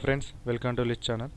friends welcome to list channel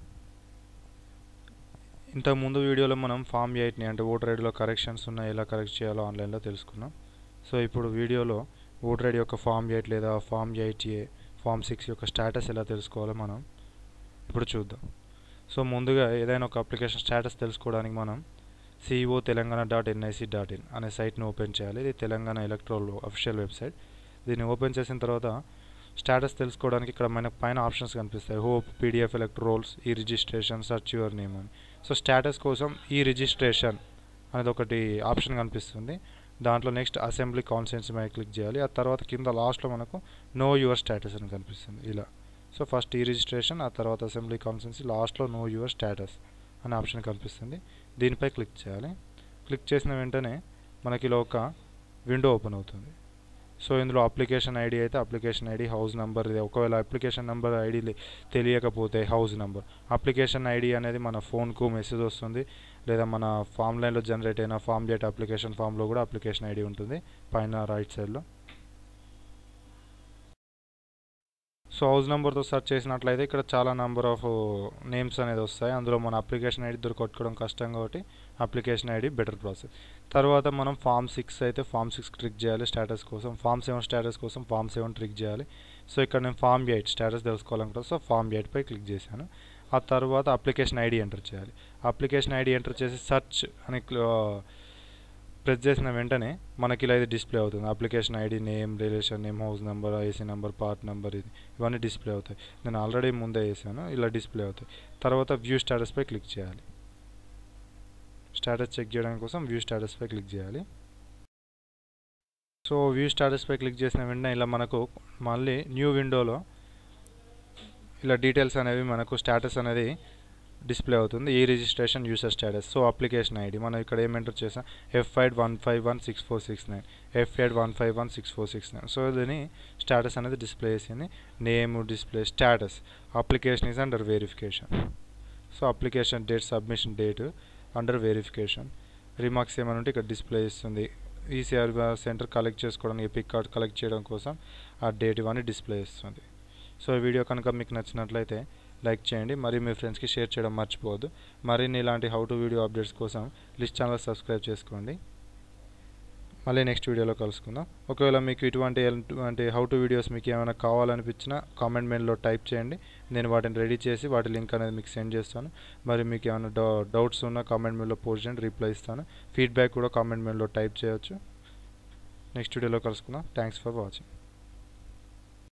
ఇంతకు ముందు వీడియోలో మనం ఫామ్ ఎయిట్ని అంటే ఓటర్ ఐడిలో కరెక్షన్స్ ఉన్నాయి ఎలా కరెక్ట్ చేయాలో ఆన్లైన్లో తెలుసుకున్నాం సో ఇప్పుడు వీడియోలో ఓటర్ ఐడి యొక్క ఫామ్ ఎయిట్ లేదా form eight A form six యొక్క స్టేటస్ ఎలా తెలుసుకోవాలో మనం ఇప్పుడు చూద్దాం సో ముందుగా ఏదైనా ఒక అప్లికేషన్ స్టేటస్ తెలుసుకోవడానికి మనం CEO Telangana dot NIC dot in అనే సైట్ని ఓపెన్ చేయాలి ఇది తెలంగాణ ఎలక్ట్రోల్ అఫీషియల్ వెబ్సైట్ దీన్ని ఓపెన్ చేసిన తర్వాత స్టేటస్ తెలుసుకోవడానికి ఇక్కడ మనకు పైన ఆప్షన్స్ కనిపిస్తాయి hope PDF electorals E registration search your name అని సో స్టేటస్ కోసం ఈ రిజిస్ట్రేషన్ అనేది ఒకటి ఆప్షన్ కనిపిస్తుంది దాంట్లో నెక్స్ట్ అసెంబ్లీ కాన్సెన్స్ మీద క్లిక్ చేయాలి ఆ తర్వాత కింద లాస్ట్లో మనకు నో యువర్ స్టేటస్ అని కనిపిస్తుంది ఇలా సో ఫస్ట్ ఈ రిజిస్ట్రేషన్ ఆ తర్వాత అసెంబ్లీ కాన్సెన్సీ లాస్ట్లో నో యువర్ స్టేటస్ అనే ఆప్షన్ కనిపిస్తుంది దీనిపై క్లిక్ చేయాలి క్లిక్ చేసిన వెంటనే మనకి ఇలా ఒక విండో ఓపెన్ అవుతుంది సో ఇందులో అప్లికేషన్ ఐడి అయితే అప్లికేషన్ ఐడి హౌస్ నెంబర్ ఇది ఒకవేళ అప్లికేషన్ నెంబర్ ఐడి తెలియకపోతే హౌస్ నెంబర్ అప్లికేషన్ ఐడి అనేది మన ఫోన్కు మెసేజ్ వస్తుంది లేదా మన ఫామ్ లైన్లో జనరేట్ అయిన ఫామ్ డేట్ అప్లికేషన్ ఫామ్లో కూడా అప్లికేషన్ ఐడి ఉంటుంది పైన రైట్ సైడ్లో సో హౌస్ నెంబర్తో సెర్చ్ చేసినట్లయితే ఇక్కడ చాలా నెంబర్ ఆఫ్ నేమ్స్ అనేది వస్తాయి అందులో మన అప్లికేషన్ ఐడి దొరకొట్టుకోవడం కష్టం కాబట్టి అప్లికేషన్ ఐడి బెటర్ ప్రాసెస్ తర్వాత మనం ఫామ్ సిక్స్ అయితే ఫామ్ సిక్స్ ట్రిక్ చేయాలి స్టేటస్ కోసం ఫామ్ సెవెన్ స్టేటస్ కోసం ఫామ్ సెవెన్ ట్రిక్ చేయాలి సో ఇక్కడ నేను ఫామ్ ఎయిట్ స్టేటస్ తెలుసుకోవాలనుకుంటా సో ఫామ్ ఎయిట్పై క్లిక్ చేశాను ఆ తర్వాత అప్లికేషన్ ఐడి ఎంటర్ చేయాలి అప్లికేషన్ ఐడి ఎంటర్ చేసి సర్చ్ అని ప్రెస్ చేసిన వెంటనే మనకి ఇలా ఇది డిస్ప్లే అవుతుంది application ID name relation name house number IC number part number ఇది ఇవన్నీ డిస్ప్లే అవుతాయి నేను ఆల్రెడీ ముందే వేసాను ఇలా డిస్ప్లే అవుతాయి తర్వాత వ్యూ స్టేటస్పై క్లిక్ చేయాలి స్టేటస్ చెక్ చేయడం కోసం వ్యూ స్టేటస్పై క్లిక్ చేయాలి సో వ్యూ స్టేటస్పై క్లిక్ చేసిన వెంటనే ఇలా మనకు మళ్ళీ న్యూ విండోలో ఇలా డీటెయిల్స్ అనేవి మనకు స్టేటస్ అనేది డిస్ప్లే అవుతుంది E registration user status so application ID మనం ఇక్కడ ఏం ఎంటర్ చేసాం F eight one five one six four six nine F eight one five one six four six nine so దీని స్టేటస్ అనేది డిస్ప్లే చేసింది name display status application is under verification so application date submission date under verification remarks ఏమైనా ఉంటే ఇక్కడ display ఇస్తుంది ECR center collect చేసుకోవడానికి EPIC card collect చేయడం కోసం ఆ డేట్ ఇవన్నీ డిస్ప్లే ఇస్తుంది సో ఈ వీడియో కనుక మీకు నచ్చినట్లయితే లైక్ చేయండి మరియు మీ ఫ్రెండ్స్కి షేర్ చేయడం మర్చిపోవద్దు మరిన్ని ఇలాంటి హౌ టు వీడియో అప్డేట్స్ కోసం లిస్ట్ ఛానల్ సబ్స్క్రైబ్ చేసుకోండి మళ్ళీ నెక్స్ట్ వీడియోలో కలుసుకుందాం ఒకవేళ మీకు ఇటువంటి ఎటువంటి హౌ టు వీడియోస్ మీకు ఏమైనా కావాలనిపించినా కామెంట్ మెయిల్లో టైప్ చేయండి నేను వాటిని రెడీ చేసి వాటి లింక్ అనేది మీకు సెండ్ చేస్తాను మరి మీకు ఏమైనా డౌ డౌట్స్ ఉన్నా కామెంట్ మెయిల్లో పోస్ట్ చేయండి రిప్లై ఇస్తాను ఫీడ్బ్యాక్ కూడా కామెంట్ మెయిల్లో టైప్ చేయొచ్చు నెక్స్ట్ వీడియోలో కలుసుకుందాం థ్యాంక్స్ ఫర్ వాచింగ్